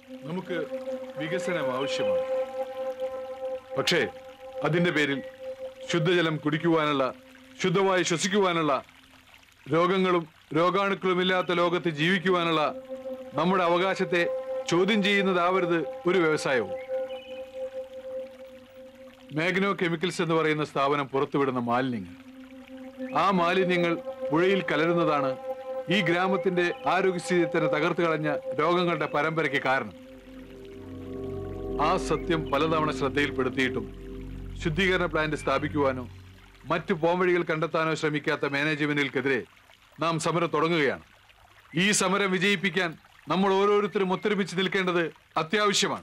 നമുക്ക് വികസനം ആവശ്യമാണ് പക്ഷേ അതിന്റെ പേരിൽ ശുദ്ധജലം കുടിക്കുവാനുള്ള ശുദ്ധമായി ശ്വസിക്കുവാനുള്ള രോഗങ്ങളും രോഗാണുക്കളും ഇല്ലാത്ത ലോകത്ത് ജീവിക്കുവാനുള്ള നമ്മുടെ അവകാശത്തെ ചോദ്യം ചെയ്യുന്നതാവരുത് ഒരു വ്യവസായവും മാഗ്നോ കെമിക്കൽസ് എന്ന് പറയുന്ന സ്ഥാപനം പുറത്തുവിടുന്ന മാലിന്യങ്ങൾ ആ മാലിന്യങ്ങൾ പുഴയിൽ കലരുന്നതാണ് ഈ ഗ്രാമത്തിന്റെ ആരോഗ്യസ്ഥിതി തന്നെ തകർത്ത് കളഞ്ഞ രോഗങ്ങളുടെ പരമ്പരയ്ക്ക് കാരണം ആ സത്യം പലതവണ ശ്രദ്ധയിൽപ്പെടുത്തിയിട്ടും ശുദ്ധീകരണ പ്ലാന്റ് സ്ഥാപിക്കുവാനോ മറ്റു പോംവഴികൾ കണ്ടെത്താനോ ശ്രമിക്കാത്ത മാനേജ്മെന്റിൽക്കെതിരെ നാം സമരം തുടങ്ങുകയാണ് ഈ സമരം വിജയിപ്പിക്കാൻ നമ്മൾ ഓരോരുത്തരും ഒത്തൊരുമിച്ച് നിൽക്കേണ്ടത് അത്യാവശ്യമാണ്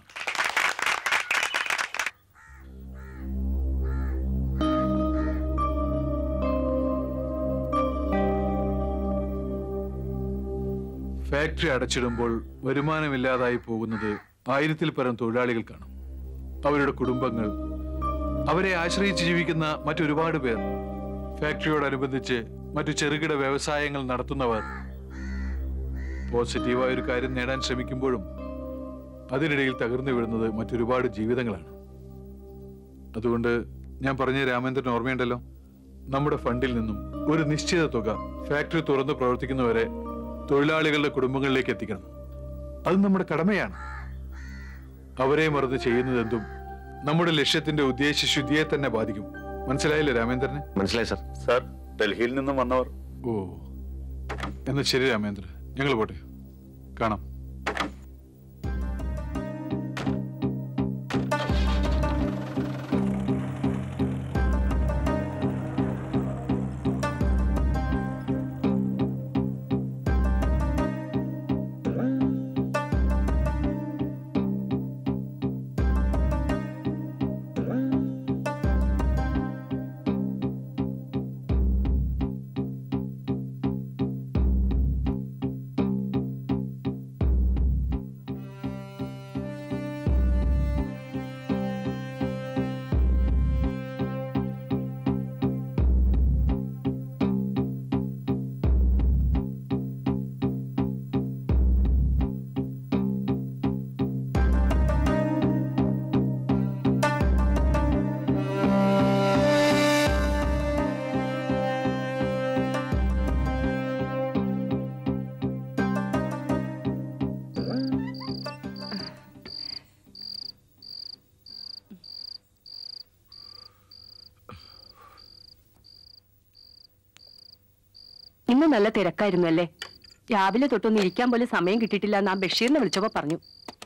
ഫാക്ടറി അടച്ചിടുമ്പോൾ വരുമാനമില്ലാതായി പോകുന്നത് ആയിരത്തിൽ പരം തൊഴിലാളികൾക്കാണ് അവരുടെ കുടുംബങ്ങൾ അവരെ ആശ്രയിച്ച് ജീവിക്കുന്ന മറ്റൊരുപാട് പേർ ഫാക്ടറിയോടനുബന്ധിച്ച് മറ്റു ചെറുകിട വ്യവസായങ്ങൾ നടത്തുന്നവർ പോസിറ്റീവായ ഒരു കാര്യം നേടാൻ ശ്രമിക്കുമ്പോഴും അതിനിടയിൽ തകർന്നു വീഴുന്നത് മറ്റൊരുപാട് ജീവിതങ്ങളാണ് അതുകൊണ്ട് ഞാൻ പറഞ്ഞ രാമേന്ദ്രൻ ഓർമ്മയുണ്ടല്ലോ നമ്മുടെ ഫണ്ടിൽ നിന്നും ഒരു നിശ്ചിത തുക ഫാക്ടറി തുറന്ന് പ്രവർത്തിക്കുന്നവരെ തൊഴിലാളികളുടെ കുടുംബങ്ങളിലേക്ക് എത്തിക്കണം അത് നമ്മുടെ കടമയാണ് അവരെ മറന്ന് ചെയ്യുന്നതെന്തും നമ്മുടെ ലക്ഷ്യത്തിന്റെ ഉദ്ദേശശുദ്ധിയെ തന്നെ ബാധിക്കും മനസ്സിലായില്ലേ രാമേന്ദ്രന് മനസ്സിലായി സർ സാർ ഡൽഹിയിൽ നിന്നും വന്നവർ ഓ എന്നാ ശരി രാമേന്ദ്ര ഞങ്ങൾ പോട്ടെ കാണാം ഇന്ന് നല്ല തിരക്കായിരുന്നു അല്ലേ രാവിലെ തൊട്ടൊന്നും ഇരിക്കാൻ പോലും സമയം കിട്ടിയിട്ടില്ല എന്ന് ആ ബഷീറിനെ വിളിച്ചപ്പോ പറഞ്ഞു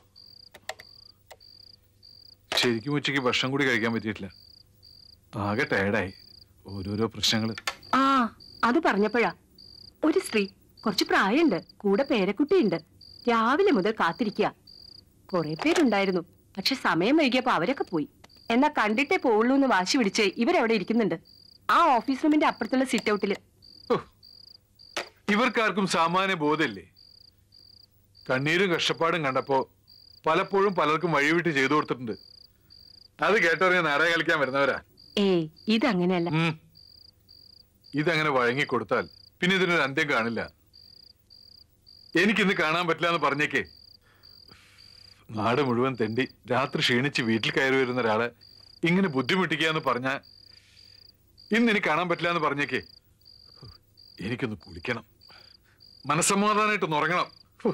ശരിക്കും ഉച്ചയ്ക്ക് ഭക്ഷണം കൂടി കഴിക്കാൻ പറ്റിയിട്ടില്ല ആകെ ടയർഡായി ഓരോരോ പ്രശ്നങ്ങൾ ആ അത് പറഞ്ഞപ്പോഴാ ഒരു സ്ത്രീ കുറച്ച് പ്രായമുണ്ട് കൂടെ പേരക്കുട്ടിയുണ്ട് രാവിലെ മുതൽ കാത്തിരിക്കുക കുറെ പേരുണ്ടായിരുന്നു പക്ഷെ സമയം വൈകിയപ്പോ അവരൊക്കെ പോയി എന്നാ കണ്ടിട്ടേ പോവുള്ളൂ എന്ന് വാശി പിടിച്ച് ഇവരവിടെ ഇരിക്കുന്നുണ്ട് ആ ഓഫീസ് റൂമിന്റെ അപ്പുറത്തുള്ള സിറ്റ് ഔട്ടില് ഇവർക്കാർക്കും സാമാന്യ ബോധമില്ലേ കണ്ണീരും കഷ്ടപ്പാടും കണ്ടപ്പോ പലപ്പോഴും പലർക്കും വഴിവിട്ട് ചെയ്തു കൊടുത്തിട്ടുണ്ട് അത് കേട്ടറിയാൻ നാടകം കളിക്കാൻ വരുന്നവരാ ഏയ് ഇതങ്ങനെയല്ല ഉം. ഇതങ്ങനെ വഴങ്ങിക്കൊടുത്താൽ പിന്നെ ഇതിനൊരു അന്ത്യം കാണില്ല എനിക്കിന്ന് കാണാൻ പറ്റില്ല എന്ന് പറഞ്ഞേക്കേ നാട് മുഴുവൻ തെണ്ടി രാത്രി ക്ഷീണിച്ച് വീട്ടിൽ കയറി വരുന്ന ഒരാളെ ഇങ്ങനെ ബുദ്ധിമുട്ടിക്കുക എന്ന് പറഞ്ഞാ ഇന്ന് എനിക്ക് കാണാൻ പറ്റില്ല എന്ന് പറഞ്ഞേക്കേ എനിക്കൊന്ന് കുളിക്കണം മനസ്സമാധാനമായിട്ടൊന്ന് ഉറങ്ങണം ഹു.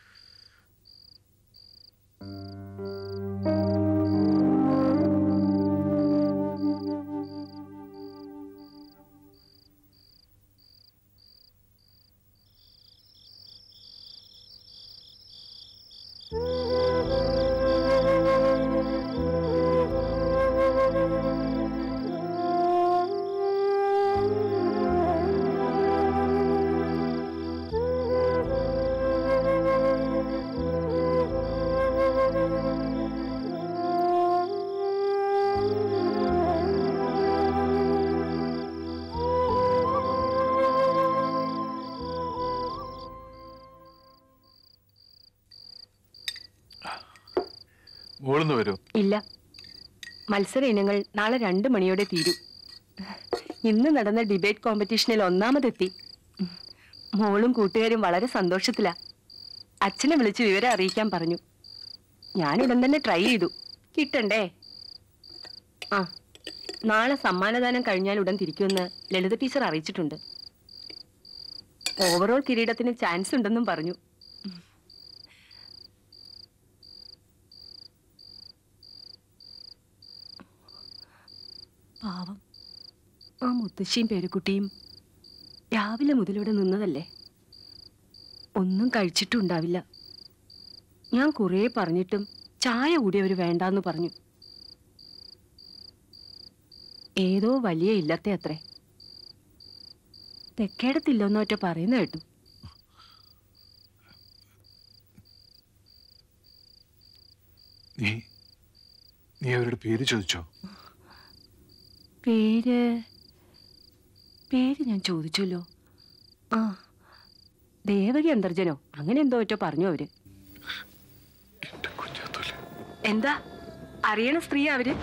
മോളിന്ന് വരും ഇല്ല മത്സര ഇനങ്ങൾ നാളെ രണ്ട് മണിയോടെ തീരും ഇന്ന് നടന്ന ഡിബേറ്റ് കോമ്പറ്റീഷനിൽ ഒന്നാമതെത്തി മോളും കൂട്ടുകാരും വളരെ സന്തോഷത്തിലാ അച്ഛനെ വിളിച്ച് വിവരം അറിയിക്കാൻ പറഞ്ഞു ഞാനുടൻ തന്നെ ട്രൈ ചെയ്തു കിട്ടണ്ടേ ആ നാളെ സമ്മാനദാനം കഴിഞ്ഞാൽ ഉടൻ തിരിക്കുമെന്ന് ലളിത ടീച്ചർ അറിയിച്ചിട്ടുണ്ട് ഓവറോൾ കിരീടത്തിന് ചാൻസ് ഉണ്ടെന്നും പറഞ്ഞു പാവം ആ മുത്തശ്ശിയും പേരുക്കുട്ടിയും രാവിലെ മുതലിവിടെ നിന്നതല്ലേ ഒന്നും കഴിച്ചിട്ടുണ്ടാവില്ല ഞാൻ കുറേ പറഞ്ഞിട്ടും ചായ കൂടി അവർ വേണ്ടാന്ന് പറഞ്ഞു ഏതോ വലിയ ഇല്ലത്തെ അത്രേ തെക്കേടത്തില്ലെന്നൊറ്റ പറയുന്ന കേട്ടു നീ നീ അവരുടെ പേര് ചോദിച്ചോ പേര് പേര് ഞാൻ ചോദിച്ചല്ലോ ആ ദേവകി അന്തർജനോ അങ്ങനെ എന്തോ ഒറ്റ പറഞ്ഞു അവര് എന്റെ കുഞ്ഞാത്തോലെ എന്താ അറിയണ സ്ത്രീ അവര്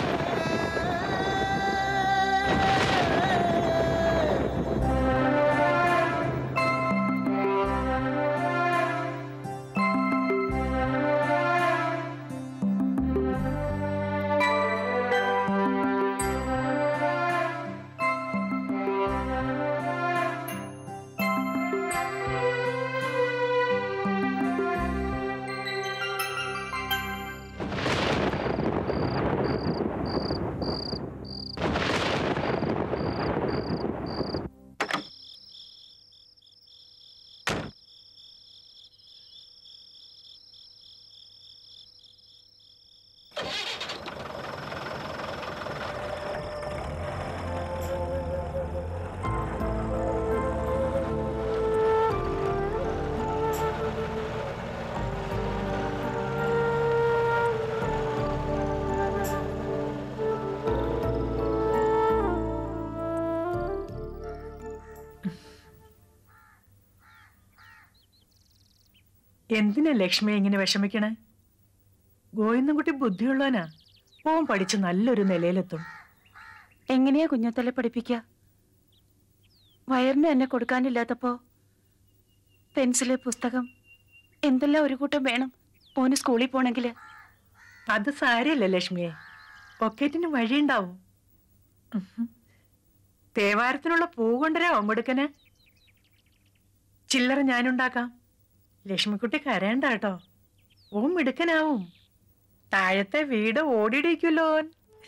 എന്തിനാ ലക്ഷ്മി ഇങ്ങനെ വിഷമിക്കണേ ഗോവിന്ദൻകുട്ടി ബുദ്ധിയുള്ളവനാ ഓൻ പഠിച്ച് നല്ലൊരു നിലയിലെത്തും എങ്ങനെയാ കുഞ്ഞത്തലെ പഠിപ്പിക്ക വയറിന് എന്നെ കൊടുക്കാനില്ലാത്തപ്പോ പെൻസില് പുസ്തകം എന്തെല്ലാം ഒരു കൂട്ടം വേണം ഓന് സ്കൂളിൽ പോണെങ്കില് അത് സാരമില്ല ലക്ഷ്മിയെ പൊക്കറ്റിന് വഴിയുണ്ടാവും ഉഹും. തേവാരത്തിനുള്ള പൂ കൊണ്ടുവരാവോ മിടുക്കന് ചില്ലറ ഞാനുണ്ടാക്കാം ലക്ഷ്മിക്കുട്ടി കരയണ്ട കേട്ടോ ഓ മിടുക്കനാവും താഴത്തെ വീട് ഓടിയിടിക്കുമല്ലോ ഓൻ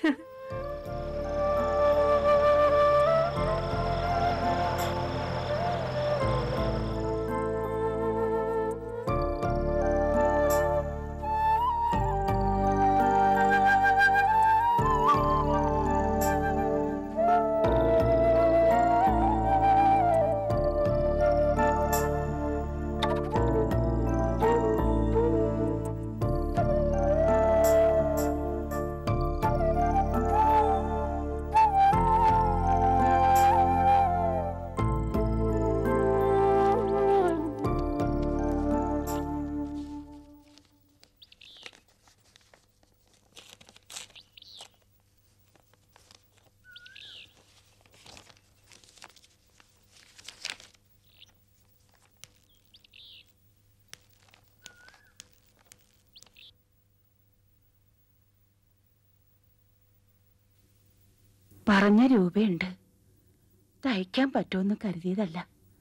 പറഞ്ഞ രൂപയുണ്ട് തയ്ക്കാൻ പറ്റുമെന്ന് കരുതിയതല്ല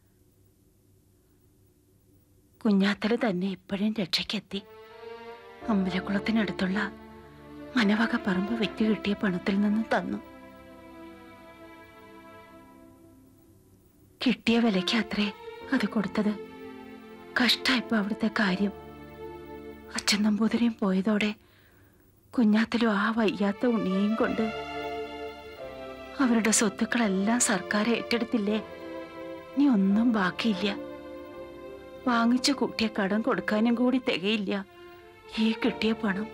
കുഞ്ഞാത്തല് തന്നെ ഇപ്പോഴും രക്ഷയ്ക്കെത്തി അമ്പലക്കുളത്തിനടുത്തുള്ള മനവക പറമ്പ് വെറ്റി കിട്ടിയ പണത്തിൽ നിന്ന് തന്നു കിട്ടിയ വിലയ്ക്ക് അത്രേ അത് കൊടുത്തത് കഷ്ടായിപ്പോ അവിടുത്തെ കാര്യം അച്ഛൻ നമ്പൂതിരിയും പോയതോടെ കുഞ്ഞാത്തലും ആ വയ്യാത്ത ഉണ്ണിയെയും കൊണ്ട് അവരുടെ സ്വത്തുക്കളെല്ലാം സർക്കാർ ഏറ്റെടുത്തില്ലേ നീ ഒന്നും ബാക്കിയില്ല വാങ്ങിച്ചു കൂട്ടിയ കടം കൊടുക്കാനും കൂടി തികയില്ല ഈ കിട്ടിയ പണം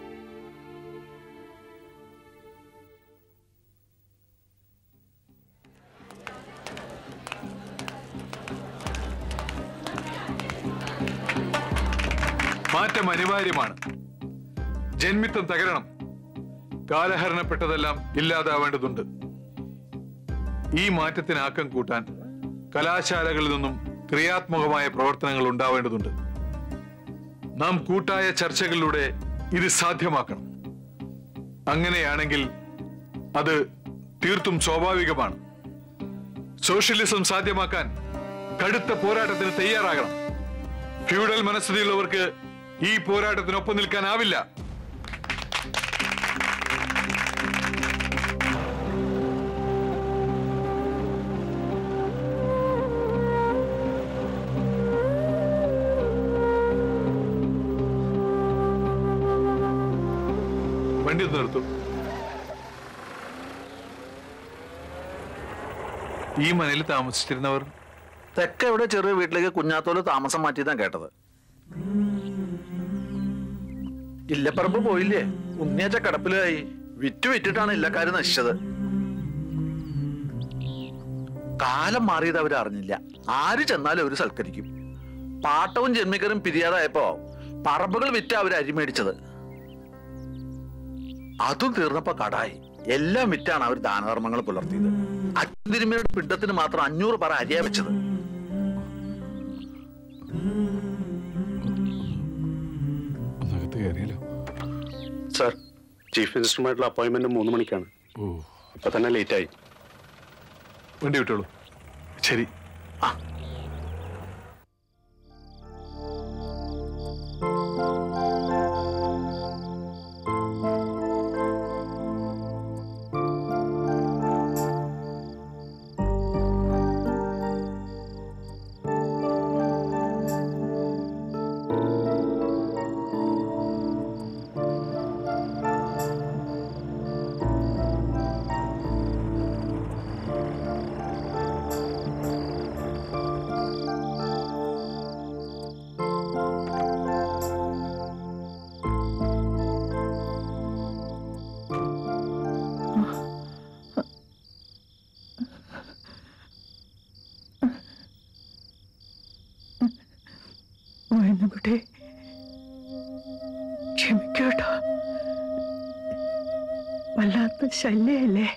മാറ്റം അനിവാര്യമാണ് ജന്മിത്വം തകരണം കാലഹരണപ്പെട്ടതെല്ലാം ഇല്ലാതാവേണ്ടതുണ്ട് ഈ മാറ്റത്തിന് ആക്കം കൂട്ടാൻ കലാശാലകളിൽ നിന്നും ക്രിയാത്മകമായ പ്രവർത്തനങ്ങൾ ഉണ്ടാവേണ്ടതുണ്ട് നാം കൂട്ടായ ചർച്ചകളിലൂടെ ഇത് സാധ്യമാക്കണം അങ്ങനെയാണെങ്കിൽ അത് തീർത്തും സ്വാഭാവികമാണ് സോഷ്യലിസം സാധ്യമാക്കാൻ കടുത്ത പോരാട്ടത്തിന് തയ്യാറാകണം ഫ്യൂഡൽ മനസ്ഥിതിയുള്ളവർക്ക് ഈ പോരാട്ടത്തിനൊപ്പം നിൽക്കാനാവില്ല വണ്ടി ഒന്ന് നിർത്തും ഈ മനയിൽ താമസിച്ചിരുന്നവർ തെക്ക എവിടെ ചെറിയ വീട്ടിലേക്ക് കുഞ്ഞാത്തോല് താമസം മാറ്റിയതാ കേട്ടത് ഇല്ലപ്പറമ്പ് പോയില്ലേ ഉണ്ണിയച്ച കിടപ്പിലായി വിറ്റു വിറ്റിട്ടാണ് ഇല്ലക്കാര് നശിച്ചത് കാലം മാറിയത് അവർ അറിഞ്ഞില്ല ആര് ചെന്നാലും അവര് സൽക്കരിക്കും പാട്ടവും ജന്മിക്കരും പിരിയാതായപ്പോ പറമ്പുകൾ വിറ്റ അവർ അരിമേടിച്ചത് അതും തീർന്നപ്പോ കടായി എല്ലാം വിറ്റാണ് അവർ ദാനധർമ്മങ്ങൾ പുലർത്തിയത് അച്ഛൻ പിണ്ടത്തിന് മാത്രം അഞ്ഞൂറ് പറ അരിയാ വെച്ചത് ഒന്നകത്ത് കയറിയല്ലോ സാർ ചീഫ് മിനിസ്റ്ററുമായിട്ടുള്ള അപ്പോയിന്റ്മെന്റ് മൂന്ന് മണിക്കാണ് ഓ ഇപ്പൊ തന്നെ ലേറ്റ് ആയി വണ്ടി വിട്ടോളൂ ശരി മോയന്നുകുട്ടി ക്ഷമിക്കട്ടോ വല്ലാത്ത ശല്യല്ലേ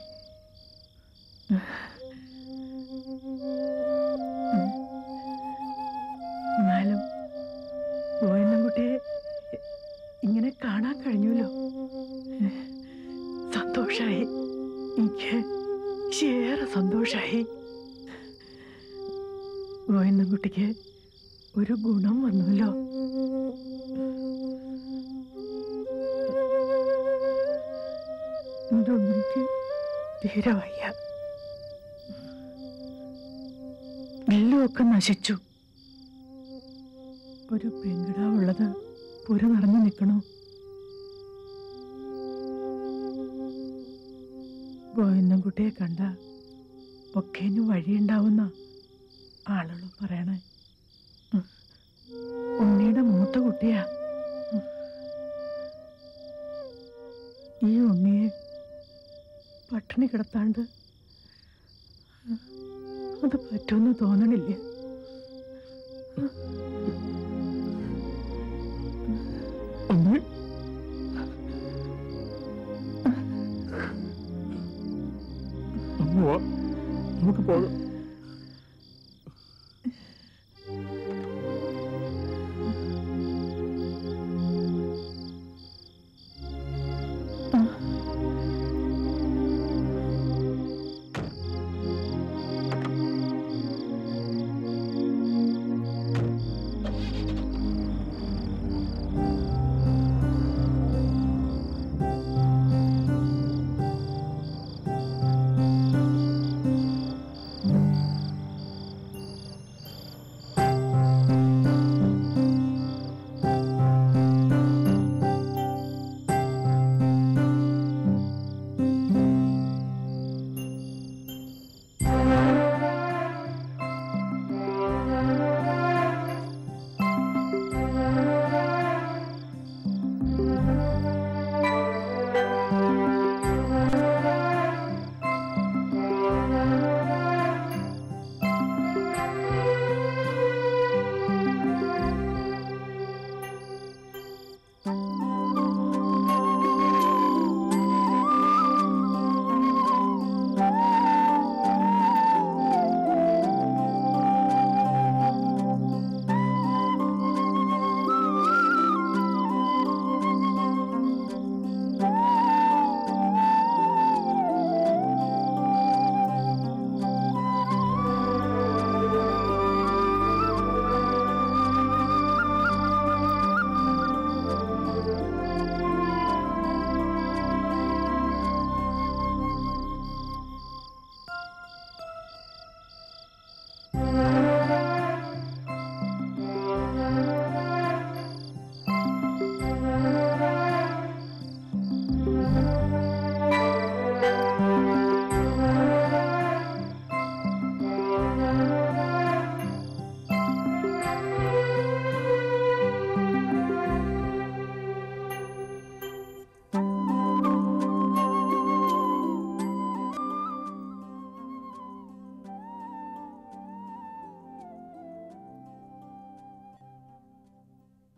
എന്നാലും മോയന്നൻകുട്ടിയെ ഇങ്ങനെ കാണാൻ കഴിഞ്ഞല്ലോ സന്തോഷായി എനിക്ക് ഏറെ സന്തോഷായി ഗോവിന്ദൻകുട്ടിക്ക് ഒരു ഗുണം വന്നല്ലോ എൻ്റെ ഉണ്ണിക്ക് തീരെ വയ്യ എല്ലുമൊക്കെ നശിച്ചു ഒരു പെങ്കിടാവുള്ളത് പുര നിറഞ്ഞു നിൽക്കണോ ഗോവിന്ദൻകുട്ടിയെ കണ്ട ഒക്കേനും വഴിയുണ്ടാവുന്ന ആളുകൾ പറയണേ ഉം. ഉണ്ണിയുടെ മൂത്ത കുട്ടിയാ ഉം. ഈ ഉണ്ണിയെ പട്ടിണി കിടത്താണ്ട് ഉം, അത് പറ്റുമെന്ന് തോന്നണില്ല ഒന്ന് ഒന്ന് വാ നമുക്ക് പോകാം